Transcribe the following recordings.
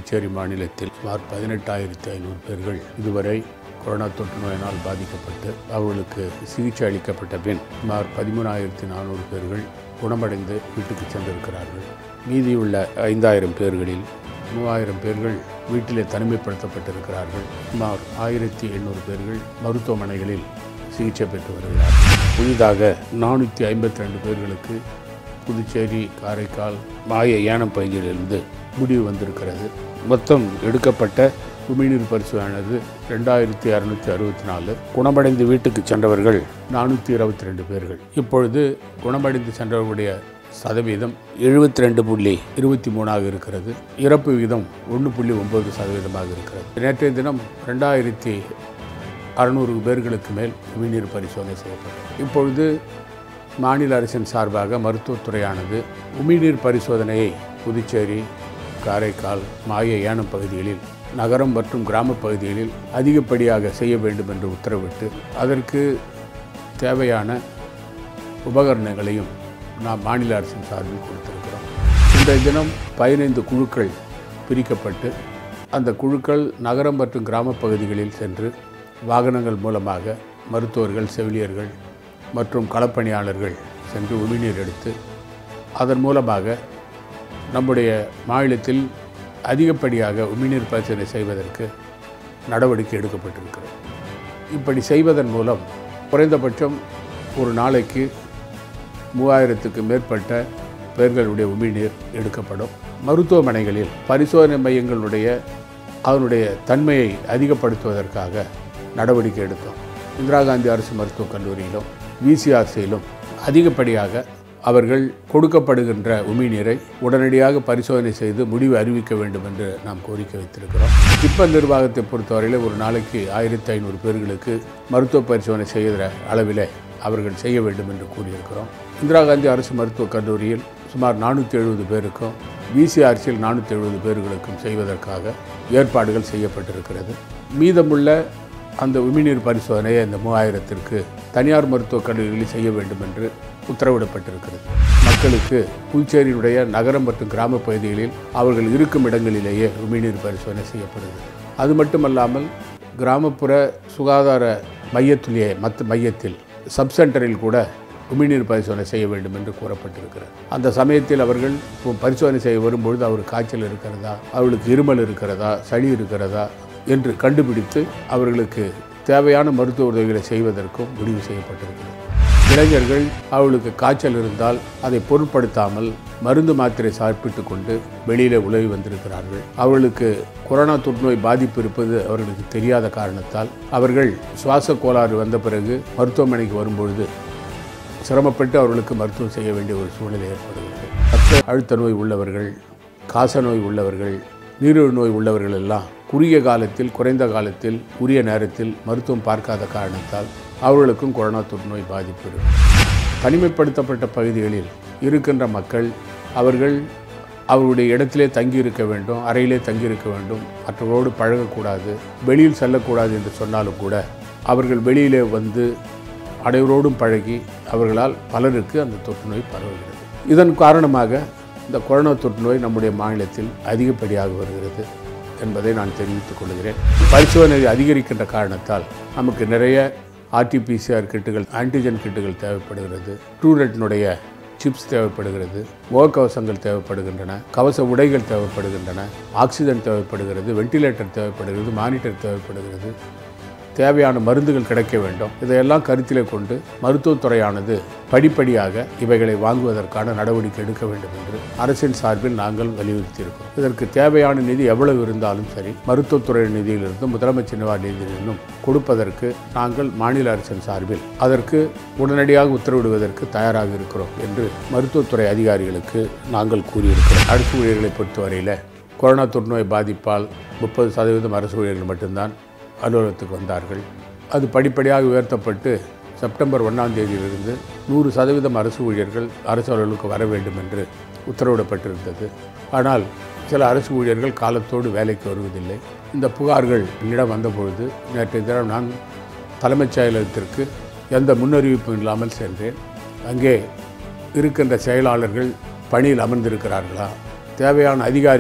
புதுச்சேரி மாநிலத்தில் சுமார் பதினெட்டாயிரத்தி ஐநூறு பேர்கள் இதுவரை கொரோனா தொற்று நோயினால் பாதிக்கப்பட்டு அவர்களுக்கு சிகிச்சை அளிக்கப்பட்ட பின் சுமார் பதிமூணாயிரத்தி நானூறு பேர்கள் குணமடைந்து வீட்டுக்கு சென்றிருக்கிறார்கள் மீதியுள்ள ஐந்தாயிரம் பேர்களில் மூவாயிரம் பேர்கள் வீட்டிலே தனிமைப்படுத்தப்பட்டிருக்கிறார்கள் சுமார் ஆயிரத்தி எண்ணூறு பேர்கள் மருத்துவமனைகளில் சிகிச்சை பெற்று வருகிறார்கள் புதிதாக நானூற்றி ஐம்பத்தி ரெண்டு பேர்களுக்கு புதுச்சேரி காரைக்கால் மாய ஏனம் பகுதியிலிருந்து முடிவு வந்திருக்கிறது மொத்தம் எடுக்கப்பட்ட உமிழ்நீர் பரிசோதனையானது ரெண்டாயிரத்தி அறுநூற்றி அறுபத்தி நாலு குணமடைந்து வீட்டுக்கு சென்றவர்கள் நானூற்றி இருபத்தி ரெண்டு பேர்கள் இப்பொழுது குணமடைந்து சென்றவர்களுடைய சதவீதம் எழுபத்தி ரெண்டு புள்ளி இருபத்தி மூணாக இருக்கிறது இறப்பு விகிதம் ஒன்று புள்ளி ஒம்பது சதவீதமாக இருக்கிறது நேற்றைய தினம் ரெண்டாயிரத்தி அறுநூறு பேர்களுக்கு மேல் உமிழ்நீர் பரிசோதனை செய்யப்பட்டது இப்பொழுது மாநில அரசின் சார்பாக மருத்துவத்துறையானது உமிழ்நீர் பரிசோதனையை புதுச்சேரி காரைக்கால் மாய ஏனம் பகுதிகளில் நகரம் மற்றும் கிராம பகுதிகளில் அதிகப்படியாக செய்ய வேண்டும் என்று உத்தரவிட்டு அதற்கு தேவையான உபகரணங்களையும் நாம் மாநில அரசின் சார்பில் கொடுத்திருக்கிறோம் இன்றைய தினம் பதினைந்து குழுக்கள் பிரிக்கப்பட்டு அந்த குழுக்கள் நகரம் மற்றும் கிராம பகுதிகளில் சென்று வாகனங்கள் மூலமாக மருத்துவர்கள் செவிலியர்கள் மற்றும் களப்பணியாளர்கள் சென்று உமிழ்நீர் எடுத்து அதன் மூலமாக நம்முடைய மாநிலத்தில் அதிகப்படியாக உமிழ்நீர் பரிசோதனை செய்வதற்கு நடவடிக்கை எடுக்கப்பட்டிருக்கிறது இப்படி செய்வதன் மூலம் குறைந்தபட்சம் ஒரு நாளைக்கு மூவாயிரத்துக்கு மேற்பட்ட பேர்களுடைய உமிழ்நீர் எடுக்கப்படும் மருத்துவமனைகளில் பரிசோதனை மையங்களுடைய அதனுடைய தன்மையை அதிகப்படுத்துவதற்காக நடவடிக்கை எடுத்தோம் இந்திரா காந்தி அரசு மருத்துவக் கல்லூரியிலும் விசிஆர்சியிலும் அதிகப்படியாக அவர்கள் கொடுக்கப்படுகின்ற உமிழ்நீரை உடனடியாக பரிசோதனை செய்து முடிவு அறிவிக்க வேண்டும் என்று நாம் கோரிக்கை வைத்திருக்கிறோம் இப்ப நிர்வாகத்தை பொறுத்தவரையில் ஒரு நாளைக்கு ஆயிரத்தி ஐநூறு பேர்களுக்கு மருத்துவ பரிசோதனை செய்கிற அளவிலே அவர்கள் செய்ய வேண்டும் என்று கூறியிருக்கிறோம் இந்திரா காந்தி அரசு மருத்துவக் கல்லூரியில் சுமார் நானூற்றி எழுபது பேருக்கும் பிசிஆர்சியில் நானூற்றி எழுபது பேர்களுக்கும் செய்வதற்காக ஏற்பாடுகள் செய்யப்பட்டிருக்கிறது மீதமுள்ள அந்த உமிழ்நீர் பரிசோதனையை இந்த மூவாயிரத்திற்கு தனியார் மருத்துவக் கல்லூரிகளில் செய்ய வேண்டும் என்று உத்தரவிடப்பட்டிருக்கிறது மக்களுக்கு புதுச்சேரியினுடைய நகரம் மற்றும் கிராம பகுதிகளில் அவர்கள் இருக்கும் இடங்களிலேயே உமிழ்நீர் பரிசோதனை செய்யப்படுகிறது அது மட்டுமல்லாமல் கிராமப்புற சுகாதார மையத்திலேயே மற்ற மையத்தில் சப் சென்டரில் கூட உமிழ்நீர் பரிசோதனை செய்ய வேண்டும் என்று கூறப்பட்டிருக்கிறது அந்த சமயத்தில் அவர்கள் இப்போ பரிசோதனை செய்ய வரும்பொழுது அவர் காய்ச்சல் இருக்கிறதா அவர்களுக்கு இருமல் இருக்கிறதா சளி இருக்கிறதா என்று கண்டுபிடித்து அவர்களுக்கு தேவையான மருத்துவ உதவிகளை செய்வதற்கும் முடிவு செய்யப்பட்டிருக்கிறது இளைஞர்கள் அவர்களுக்கு காய்ச்சல் இருந்தால் அதை பொருட்படுத்தாமல் மருந்து மாத்திரை சாப்பிட்டு கொண்டு வெளியில் உலவி வந்திருக்கிறார்கள் அவர்களுக்கு கொரோனா தொற்றுநோய் பாதிப்பு இருப்பது அவர்களுக்கு தெரியாத காரணத்தால் அவர்கள் சுவாச கோளாறு வந்த பிறகு மருத்துவமனைக்கு வரும்பொழுது சிரமப்பட்டு அவர்களுக்கு மருத்துவம் செய்ய வேண்டிய ஒரு சூழ்நிலை ஏற்படுகிறது ரத்த அழுத்த நோய் உள்ளவர்கள் காச நோய் உள்ளவர்கள் நீரிழிவு நோய் உள்ளவர்கள் எல்லாம் குறுகிய காலத்தில் குறைந்த காலத்தில் உரிய நேரத்தில் மருத்துவம் பார்க்காத காரணத்தால் அவர்களுக்கும் கொரோனா தொற்றுநோய் பாதிப்பு இருக்கும் தனிமைப்படுத்தப்பட்ட பகுதிகளில் இருக்கின்ற மக்கள் அவர்கள் அவருடைய இடத்திலே தங்கியிருக்க வேண்டும் அறையிலே தங்கியிருக்க வேண்டும் மற்றவர்களோடு பழகக்கூடாது வெளியில் செல்லக்கூடாது என்று சொன்னாலும் கூட அவர்கள் வெளியிலே வந்து அனைவரோடும் பழகி அவர்களால் பலருக்கு அந்த தொற்று நோய் பரவுகிறது இதன் காரணமாக இந்த கொரோனா தொற்று நோய் நம்முடைய மாநிலத்தில் அதிகப்படியாக வருகிறது என்பதை நான் தெரிவித்துக் கொள்கிறேன் பரிசோதனை அதிகரிக்கின்ற காரணத்தால் நமக்கு நிறைய ஆர்டிபிசிஆர் கிட்டுகள் ஆன்டிஜன் கிட்டுகள் தேவைப்படுகிறது ட்ரூரெட்டினுடைய சிப்ஸ் தேவைப்படுகிறது முகக்கவசங்கள் தேவைப்படுகின்றன கவச உடைகள் தேவைப்படுகின்றன ஆக்சிஜன் தேவைப்படுகிறது வெண்டிலேட்டர் தேவைப்படுகிறது மானிட்டர் தேவைப்படுகிறது தேவையான மருந்துகள் கிடைக்க வேண்டும் இதையெல்லாம் கருத்திலே கொண்டு மருத்துவத்துறையானது படிப்படியாக இவைகளை வாங்குவதற்கான நடவடிக்கை எடுக்க வேண்டும் என்று அரசின் சார்பில் நாங்கள் வலியுறுத்தியிருக்கிறோம் இதற்கு தேவையான நிதி எவ்வளவு இருந்தாலும் சரி மருத்துவத்துறை நிதியிலிருந்தும் முதலமைச்சர் நிவாரண நிதியிலிருந்தும் கொடுப்பதற்கு நாங்கள் மாநில அரசின் சார்பில் அதற்கு உடனடியாக உத்தரவிடுவதற்கு தயாராக இருக்கிறோம் என்று மருத்துவத்துறை அதிகாரிகளுக்கு நாங்கள் கூறியிருக்கிறோம் அரசு ஊழியர்களை பொறுத்தவரையில் கொரோனா தொற்றுநோய் பாதிப்பால் முப்பது சதவீதம் அரசு ஊழியர்கள் மட்டும்தான் அலுவலகத்துக்கு வந்தார்கள் அது படிப்படியாக உயர்த்தப்பட்டு செப்டம்பர் ஒன்றாம் தேதியிலிருந்து நூறு சதவீதம் அரசு ஊழியர்கள் அரசு அலுவலுக்கு வர வேண்டும் என்று உத்தரவிடப்பட்டிருந்தது ஆனால் சில அரசு ஊழியர்கள் காலத்தோடு வேலைக்கு வருவதில்லை இந்த புகார்கள் என்னிடம் வந்தபொழுது நேற்றைய தினம் நான் தலைமைச் செயலகத்திற்கு எந்த முன்னறிவிப்பும் இல்லாமல் சென்றேன் அங்கே இருக்கின்ற செயலாளர்கள் பணியில் அமர்ந்திருக்கிறார்களா தேவையான அதிகாரிகள்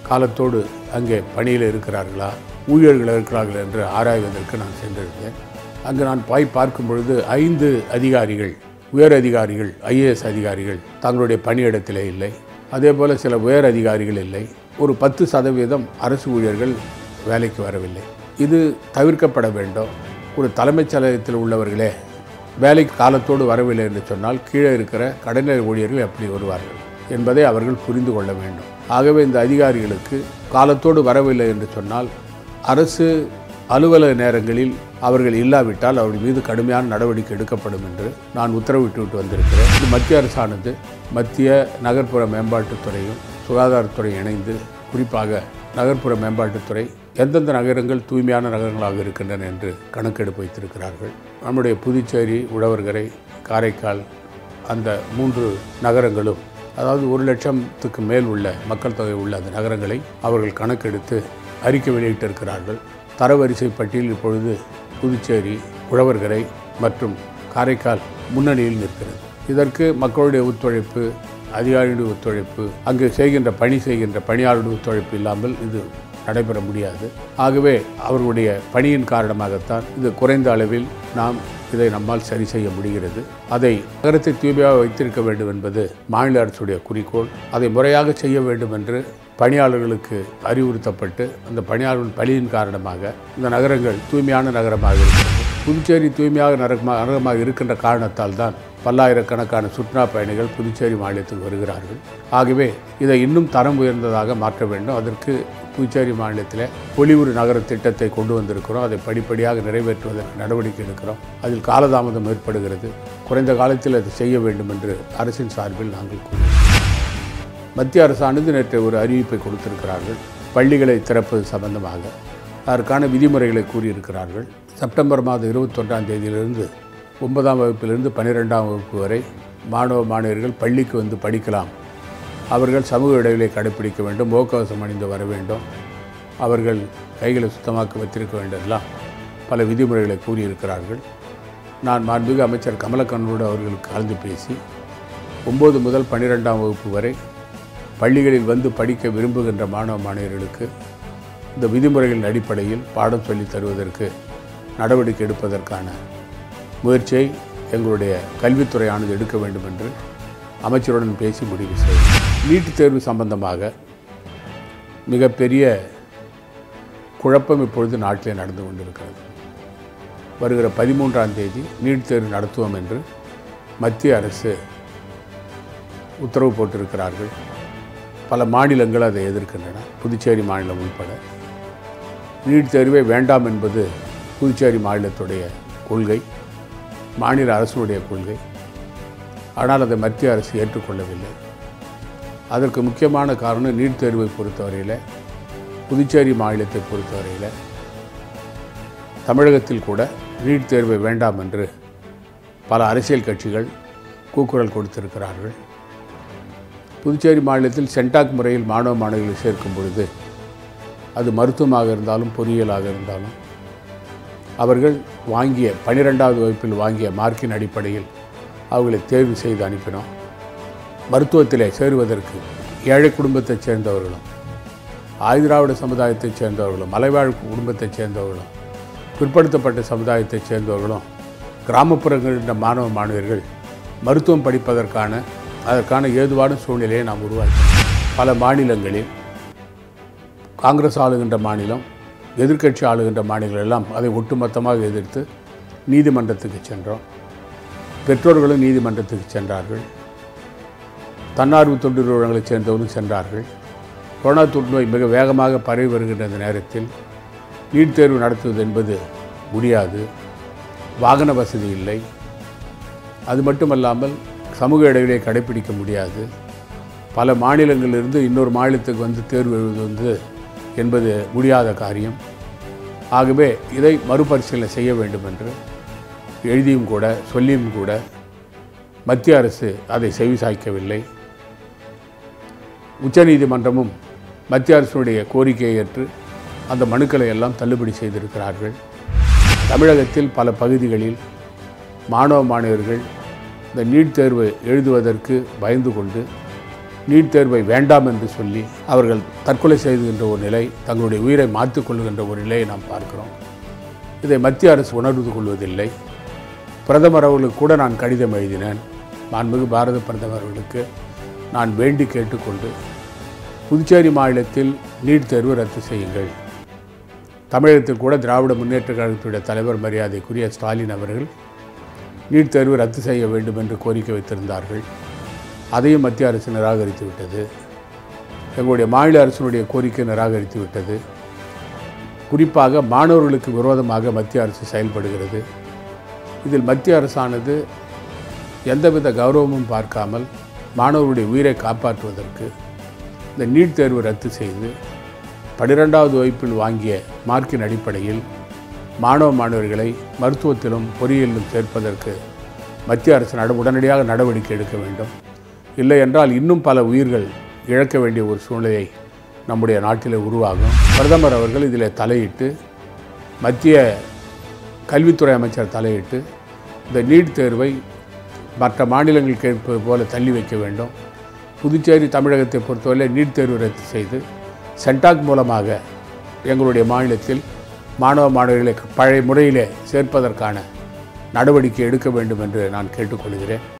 காலத்தோடு அங்கே பணியில் இருக்கிறார்களா ஊழியர்கள் இருக்கிறார்கள் என்று ஆராய்வதற்கு நான் சென்றிருந்தேன் அங்கு நான் போய் பார்க்கும் பொழுது ஐந்து அதிகாரிகள் உயர் அதிகாரிகள் ஐஏஎஸ் அதிகாரிகள் தங்களுடைய பணியிடத்திலே இல்லை அதே போல் சில உயர் அதிகாரிகள் இல்லை ஒரு பத்து சதவீதம் அரசு ஊழியர்கள் வேலைக்கு வரவில்லை இது தவிர்க்கப்பட வேண்டும் ஒரு தலைமைச் செயலகத்தில் உள்ளவர்களே வேலைக்கு காலத்தோடு வரவில்லை என்று சொன்னால் கீழே இருக்கிற கடைநிலை ஊழியர்கள் எப்படி வருவார்கள் என்பதை அவர்கள் புரிந்து கொள்ள வேண்டும் ஆகவே இந்த அதிகாரிகளுக்கு காலத்தோடு வரவில்லை என்று சொன்னால் அரசு அலுவலக நேரங்களில் அவர்கள் இல்லாவிட்டால் அவர்கள் மீது கடுமையான நடவடிக்கை எடுக்கப்படும் என்று நான் உத்தரவிட்டு விட்டு வந்திருக்கிறேன் இது மத்திய அரசானது மத்திய நகர்ப்புற மேம்பாட்டுத்துறையும் சுகாதாரத்துறை இணைந்து குறிப்பாக நகர்ப்புற மேம்பாட்டுத்துறை எந்தெந்த நகரங்கள் தூய்மையான நகரங்களாக இருக்கின்றன என்று கணக்கெடுப்பு வைத்திருக்கிறார்கள் நம்முடைய புதுச்சேரி உழவர்கரை காரைக்கால் அந்த மூன்று நகரங்களும் அதாவது ஒரு லட்சத்துக்கு மேல் உள்ள மக்கள் தொகை உள்ள அந்த நகரங்களை அவர்கள் கணக்கெடுத்து அறிக்கை வெளியிட்டிருக்கிறார்கள் தரவரிசை பட்டியல் இப்பொழுது புதுச்சேரி உழவர்கரை மற்றும் காரைக்கால் முன்னணியில் நிற்கிறது இதற்கு மக்களுடைய ஒத்துழைப்பு அதிகாரிகளுடைய ஒத்துழைப்பு அங்கு செய்கின்ற பணி செய்கின்ற பணியாளருடைய ஒத்துழைப்பு இல்லாமல் இது நடைபெற முடியாது ஆகவே அவர்களுடைய பணியின் காரணமாகத்தான் இது குறைந்த அளவில் நாம் இதை நம்மால் சரி செய்ய முடிகிறது அதை நகரத்தை தூய்மையாக வைத்திருக்க வேண்டும் என்பது மாநில அரசுடைய குறிக்கோள் அதை முறையாக செய்ய வேண்டும் என்று பணியாளர்களுக்கு அறிவுறுத்தப்பட்டு அந்த பணியாளர்கள் பணியின் காரணமாக இந்த நகரங்கள் தூய்மையான நகரமாக இருக்கிறது புதுச்சேரி தூய்மையாக நகரமாக நகரமாக இருக்கின்ற காரணத்தால் தான் பல்லாயிரக்கணக்கான சுற்றுலா பயணிகள் புதுச்சேரி மாநிலத்துக்கு வருகிறார்கள் ஆகவே இதை இன்னும் தரம் உயர்ந்ததாக மாற்ற வேண்டும் அதற்கு புதுச்சேரி மாநிலத்தில் பொலிவுறு நகர திட்டத்தை கொண்டு வந்திருக்கிறோம் அதை படிப்படியாக நிறைவேற்றுவதற்கு நடவடிக்கை எடுக்கிறோம் அதில் காலதாமதம் ஏற்படுகிறது குறைந்த காலத்தில் அதை செய்ய வேண்டும் என்று அரசின் சார்பில் நாங்கள் கூறுகிறோம் மத்திய அரசானது நேற்று ஒரு அறிவிப்பை கொடுத்திருக்கிறார்கள் பள்ளிகளை திறப்பது சம்பந்தமாக அதற்கான விதிமுறைகளை கூறியிருக்கிறார்கள் செப்டம்பர் மாதம் இருபத்தொன்றாம் தேதியிலிருந்து ஒன்பதாம் வகுப்பிலிருந்து பன்னிரெண்டாம் வகுப்பு வரை மாணவ மாணவர்கள் பள்ளிக்கு வந்து படிக்கலாம் அவர்கள் சமூக இடைவெளியை கடைப்பிடிக்க வேண்டும் முகக்கவசம் அணிந்து வர வேண்டும் அவர்கள் கைகளை சுத்தமாக்க வைத்திருக்க வேண்டியதெல்லாம் பல விதிமுறைகளை கூறியிருக்கிறார்கள் நான் மாண்புமிகு அமைச்சர் கமலக்கண்ணனோடு அவர்களுக்கு கலந்து பேசி ஒம்பது முதல் பன்னிரெண்டாம் வகுப்பு வரை பள்ளிகளில் வந்து படிக்க விரும்புகின்ற மாணவ மாணவர்களுக்கு இந்த விதிமுறைகளின் அடிப்படையில் பாடம் சொல்லித் தருவதற்கு நடவடிக்கை எடுப்பதற்கான முயற்சியை எங்களுடைய கல்வித்துறையானது எடுக்க வேண்டும் என்று அமைச்சருடன் பேசி முடிவு செய்தோம் நீட் தேர்வு சம்பந்தமாக மிகப்பெரிய குழப்பம் இப்பொழுது நாட்டிலே நடந்து கொண்டிருக்கிறது வருகிற பதிமூன்றாம் தேதி நீட் தேர்வு நடத்துவோம் என்று மத்திய அரசு உத்தரவு போட்டிருக்கிறார்கள் பல மாநிலங்கள் அதை எதிர்க்கின்றன புதுச்சேரி மாநிலம் உள்பட நீட் தேர்வே வேண்டாம் என்பது புதுச்சேரி மாநிலத்துடைய கொள்கை மாநில அரசுடைய கொள்கை ஆனால் அதை மத்திய அரசு ஏற்றுக்கொள்ளவில்லை அதற்கு முக்கியமான காரணம் நீட் தேர்வை பொறுத்தவரையில் புதுச்சேரி மாநிலத்தை பொறுத்தவரையில் தமிழகத்தில் கூட நீட் தேர்வை வேண்டாம் என்று பல அரசியல் கட்சிகள் கூக்குரல் கொடுத்திருக்கிறார்கள் புதுச்சேரி மாநிலத்தில் சென்டாக் முறையில் மாணவ மாணவிகளை சேர்க்கும் பொழுது அது மருத்துவமாக இருந்தாலும் பொறியியலாக இருந்தாலும் அவர்கள் வாங்கிய பன்னிரெண்டாவது வகுப்பில் வாங்கிய மார்க்கின் அடிப்படையில் அவர்களை தேர்வு செய்து அனுப்பினோம் மருத்துவத்திலே சேருவதற்கு ஏழை குடும்பத்தைச் சேர்ந்தவர்களும் ஆயுதிராவிட சமுதாயத்தைச் சேர்ந்தவர்களும் மலைவாழ் குடும்பத்தைச் சேர்ந்தவர்களும் பிற்படுத்தப்பட்ட சமுதாயத்தைச் சேர்ந்தவர்களும் கிராமப்புறங்களில் மாணவ மாணவர்கள் மருத்துவம் படிப்பதற்கான அதற்கான ஏதுவான சூழ்நிலையை நாம் உருவாக்கி பல மாநிலங்களில் காங்கிரஸ் ஆளுகின்ற மாநிலம் எதிர்க்கட்சி ஆளுகின்ற மாநிலங்கள் எல்லாம் அதை ஒட்டுமொத்தமாக எதிர்த்து நீதிமன்றத்துக்கு சென்றோம் பெற்றோர்களும் நீதிமன்றத்துக்கு சென்றார்கள் தன்னார்வ தொண்டு நிறுவனங்களைச் சேர்ந்தவர்களும் சென்றார்கள் கொரோனா தொற்று நோய் மிக வேகமாக பரவி வருகின்ற இந்த நேரத்தில் நீட் தேர்வு நடத்துவது என்பது முடியாது வாகன வசதி இல்லை அது மட்டுமல்லாமல் சமூக இடைவெளியை கடைபிடிக்க முடியாது பல மாநிலங்களிலிருந்து இன்னொரு மாநிலத்துக்கு வந்து தேர்வு எழுதுவது வந்து என்பது முடியாத காரியம் ஆகவே இதை மறுபரிசீலனை செய்ய வேண்டும் என்று எழுதியும் கூட சொல்லியும் கூட மத்திய அரசு அதை செவிசாய்க்கவில்லை உச்சநீதிமன்றமும் மத்திய அரசுடைய கோரிக்கையை ஏற்று அந்த மனுக்களை எல்லாம் தள்ளுபடி செய்திருக்கிறார்கள் தமிழகத்தில் பல பகுதிகளில் மாணவ மாணவர்கள் இந்த நீட் தேர்வு எழுதுவதற்கு பயந்து கொண்டு நீட் தேர்வை வேண்டாம் என்று சொல்லி அவர்கள் தற்கொலை செய்துகின்ற ஒரு நிலை தங்களுடைய உயிரை மாற்றிக் கொள்ளுகின்ற ஒரு நிலையை நாம் பார்க்கிறோம் இதை மத்திய அரசு உணர்ந்து கொள்வதில்லை பிரதமர் அவர்களுக்கு கூட நான் கடிதம் எழுதினேன் மாண்புமிகு பாரத பிரதமர் அவர்களுக்கு நான் வேண்டி கேட்டுக்கொண்டு புதுச்சேரி மாநிலத்தில் நீட் தேர்வு ரத்து செய்யுங்கள் தமிழகத்தில் கூட திராவிட முன்னேற்ற கழகத்துடைய தலைவர் மரியாதைக்குரிய ஸ்டாலின் அவர்கள் நீட் தேர்வு ரத்து செய்ய வேண்டும் என்று கோரிக்கை வைத்திருந்தார்கள் அதையும் மத்திய அரசு நிராகரித்து விட்டது எங்களுடைய மாநில அரசினுடைய கோரிக்கை நிராகரித்து விட்டது குறிப்பாக மாணவர்களுக்கு விரோதமாக மத்திய அரசு செயல்படுகிறது இதில் மத்திய அரசானது எந்தவித கௌரவமும் பார்க்காமல் மாணவர்களுடைய உயிரை காப்பாற்றுவதற்கு இந்த நீட் தேர்வு ரத்து செய்து பன்னிரெண்டாவது வகுப்பில் வாங்கிய மார்க்கின் அடிப்படையில் மாணவ மாணவர்களை மருத்துவத்திலும் பொறியியலிலும் சேர்ப்பதற்கு மத்திய அரசு நட உடனடியாக நடவடிக்கை எடுக்க வேண்டும் இல்லை என்றால் இன்னும் பல உயிர்கள் இழக்க வேண்டிய ஒரு சூழ்நிலை நம்முடைய நாட்டில் உருவாகும் பிரதமர் அவர்கள் இதில் தலையிட்டு மத்திய கல்வித்துறை அமைச்சர் தலையிட்டு இந்த நீட் தேர்வை மற்ற மாநிலங்கள் கேட்பது போல தள்ளி வைக்க வேண்டும் புதுச்சேரி தமிழகத்தை பொறுத்தவரை நீட் தேர்வு ரத்து செய்து சென்டாக் மூலமாக எங்களுடைய மாநிலத்தில் மாணவ மாணவர்களை பழைய முறையிலே சேர்ப்பதற்கான நடவடிக்கை எடுக்க வேண்டும் என்று நான் கேட்டுக்கொள்கிறேன்